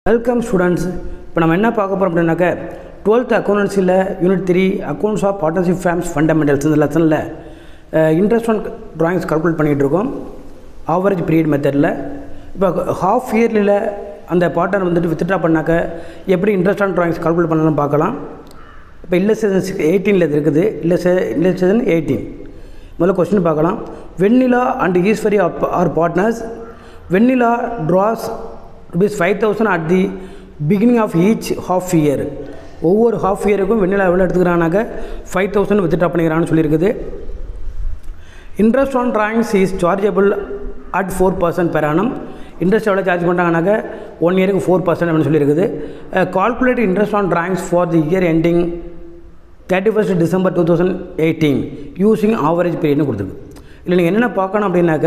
welcome students இப்போ நம்ம என்ன பார்க்க போகிறோம் அப்படின்னாக்க டுவெல்த் அக்கௌண்டன்சியில் unit three accounts of partnership firms fundamentals இந்த லெசனில் இன்ட்ரெஸ்ட் ஆன் ட்ராயிங்ஸ் கால்குலேட் பண்ணிகிட்டு இருக்கோம் ஆவரேஜ் பீரியட் மெத்தடில் இப்போ ஹாஃப் இயர்லியில் அந்த பார்ட்னர் வந்துட்டு வித்ட்ரா பண்ணாக்க எப்படி இன்ட்ரெஸ்ட் ஆன் ட்ராயிங்ஸ் கால்குலேட் பண்ணலாம் பார்க்கலாம் இப்போ இல்லஸ்ட்ரேஷன் சிக்ஸ் எயிட்டீனில் இது இருக்குது இல்லஸ்ட்ரே இல்லஸ்ட்ரேஷன் எயிட்டீன் முதல்ல கொஸ்டின் பார்க்கலாம் Vennila and Eswari are partners Vennila draws rupees five thousand at the beginning of each half year ஒவ்வொரு ஹாஃப் இயருக்கும் வெண்ணிலா எவ்வளோ எடுத்துக்கிறானாக்க ஃபைவ் தௌசண்ட் வித்ட்ரா பண்ணிக்கிறான்னு சொல்லியிருக்குது interest on drawings is chargeable at four percent per annum interest எவ்வளோ charge பண்ணுறாங்கனாக்க one இயருக்கு four percent அப்படின்னு சொல்லியிருக்குது calculate interest on drawings for the year ending thirty first December two thousand eighteen using average பீரியட்னு கொடுத்துருக்கு இல்லை நீங்கள் என்னென்ன பார்க்கணும் அப்படின்னாக்க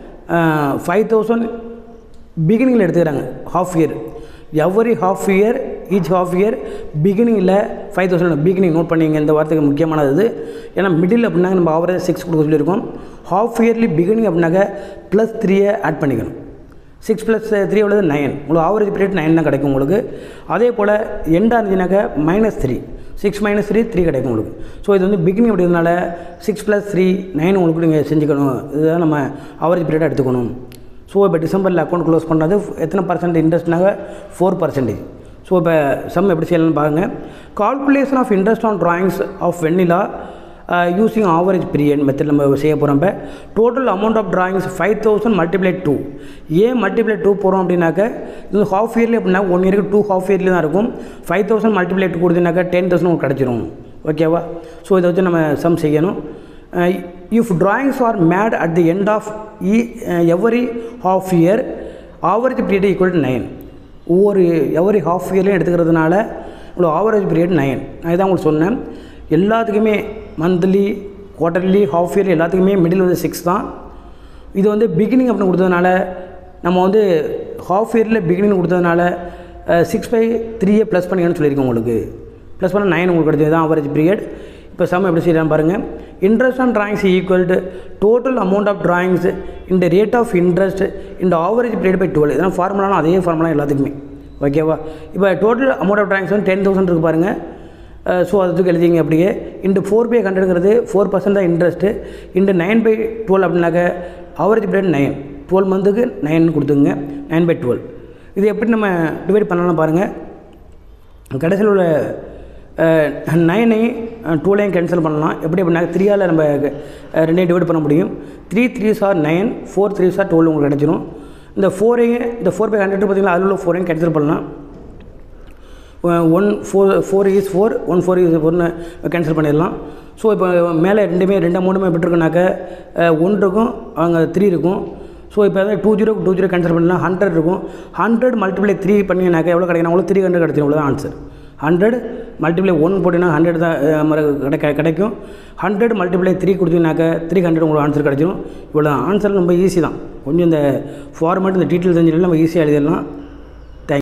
ஃபைவ் தௌசண்ட் பிகினிங்கில் எடுத்துக்கிறாங்க half year every half year each half year பிகினிங்கில் ஃபைவ் தௌசண்ட் பிகினிங் நோட் பண்ணிங்க இந்த வார்த்தைக்கு முக்கியமானது இது ஏன்னா மிடில் அப்படின்னாக்க நம்ம ஆவரேஜ் சிக்ஸ் கொடுக்க சொல்லியிருக்கோம் ஹாஃப் இயர்லி பிகினிங் அப்படின்னாக்க ப்ளஸ் த்ரீயை ஆட் பண்ணிக்கணும் சிக்ஸ் ப்ளஸ் த்ரீ எவ்வளவு நைன் உங்களுக்கு ஆவரேஜ் பீரியட் நைன் தான் கிடைக்கும் உங்களுக்கு அதே போல் எண்டாக இருந்துச்சுனாக்க minus three six minus three three கிடைக்கும் உங்களுக்கு ஸோ இது வந்து பிகினிங் அப்படின்றதுனால சிக்ஸ் ப்ளஸ் த்ரீ நைன் உங்களுக்கு நீங்கள் செஞ்சுக்கணும் இதுதான் நம்ம ஆவரேஜ் பீரியடாக எடுத்துக்கணும் ஸோ இப்போ டிசம்பரில் அக்கௌண்ட் க்ளோஸ் பண்ணுறது எத்தனை பர்சன்ட் இன்ட்ரெஸ்ட்னாக ஃபோர் பர்சன்டேஜ் ஸோ இப்போ சம் எப்படி செய்யலாம்னு பாருங்கள் calculation of interest on drawings of வெண்ணிலா யூஸிங் ஆவரேஜ் பீரியட் மெத்தட் நம்ம செய்ய போகிறோம் இப்போ total amount of drawings five thousand multiply two ஏன் மல்டிப்ளை டூ போகிறோம் அப்படின்னாக்க இது ஹாஃப் இயர்லி அப்படின்னா ஒன் இயருக்கு டூ ஹாஃப் இயர்லி தான் இருக்கும் ஃபைவ் தௌசண்ட் மல்டிப்ளை டூ கொடுத்தீங்கன்னாக்கா டென் தௌசண்ட் உங்களுக்கு கிடச்சிரும் ஓகேவா ஸோ இதை வச்சு நம்ம சம் செய்யணும் if drawings are made at the end of இ every half year average period equal to nine ஒவ்வொரு எவரி ஹாஃப் இயர்லையும் எடுத்துக்கிறதுனால உங்களுக்கு ஆவரேஜ் பீரியட் நைன் நான் இதான் உங்களுக்கு சொன்னேன் எல்லாத்துக்குமே மந்த்லி குவார்ட்டர்லி ஹாஃப் இயர்லி எல்லாத்துக்குமே மிடில் வந்து சிக்ஸ் தான் இது வந்து பிகினிங் அப்படின்னு கொடுத்ததுனால நம்ம வந்து ஹாஃப் இயரில் பிகினிங் கொடுத்ததுனால சிக்ஸ் பை த்ரீயே ப்ளஸ் பண்ணிக்கணும்னு சொல்லியிருக்கோம் உங்களுக்கு ப்ளஸ் பண்ணால் நைன் உங்களுக்கு கிடைச்சது தான் ஆவரேஜ் பீரியட் இப்போ சம் எப்படி செய்யலாம் பாருங்கள் interest on drawings equal to total amount of drawings இந்த ரேட் ஆஃப் இன்ட்ரெஸ்ட் இந்த ஆவரேஜ் பீரியட் பை டுவெல் இதெல்லாம் ஃபார்முலாலாம் அதே ஃபார்முலா எல்லாத்துக்குமே ஓகேவா இப்போ டோட்டல் அமௌண்ட் ஆஃப் ட்ராயிங்ஸ் வந்து டென் தௌசண்ட் இருக்குது பாருங்கள் ஸோ அதுக்கு எழுதிங்க அப்படியே இன்ட்டு ஃபோர் பை ஹண்ட்ரடுங்கிறது ஃபோர் பர்சன்ட் தான் interest into nine by twelve அப்படின்னாக்க ஆவரேஜ் பீரியட் நைன் டுவெல் மந்த்துக்கு நைன் கொடுத்துங்க நைன் பை டுவெல் இது எப்படி நம்ம டிவைட் பண்ணலாம் பாருங்கள் கடைசியில் உள்ள நைனையும் டூலையும் கேன்சல் பண்ணலாம் எப்படி அப்படின்னா த்ரீயால் நம்ம ரெண்டையும் டிவைட் பண்ண முடியும் three three sir nine four three sir twelve உங்களுக்கு கிடச்சிரும் இந்த ஃபோரையும் இந்த ஃபோர் பை ஹண்ட்ரட் பார்த்தீங்கன்னா அதில் உள்ள ஃபோரையும் கேன்சல் பண்ணலாம் one four four is four one four is ஒன்று கேன்சல் பண்ணிடலாம் ஸோ இப்போ மேலே ரெண்டுமே ரெண்டு அமௌண்ட்டுமே எப்படி இருக்குனாக்க ஒன் இருக்கும் அங்கே த்ரீ இருக்கும் ஸோ இப்போ அதாவது two zero two zero cancel பண்ணலாம் ஹண்ட்ரட் இருக்கும் ஹண்ட்ரட் மல்டிப்ளை த்ரீ பண்ணிங்கனாக்கா எவ்வளோ கிடைக்கும் உங்களுக்கு த்ரீ ஹண்ட்ரட் கிடைச்சிடும் இவ்வளோ ஆன்சர் ஹண்ட்ரட் மல்டிப்ளை ஒன் போட்டிங்கன்னா ஹண்ட்ரட் தான் கிடைக்க கிடைக்கும் ஹண்ட்ரட் மல்டிப்ளை த்ரீ கொடுத்தீங்கன்னாக்க த்ரீ ஹண்ட்ரட் உங்களுக்கு ஆன்சர் கிடைச்சிடும் இவ்வளோ ஆன்சர் ரொம்ப ஈஸி தான் கொஞ்சம் இந்த ஃபார்மேட் இந்த டீட்டெயில் தெரிஞ்சிடலாம் நம்ம ஈஸியாக எழுதிடலாம்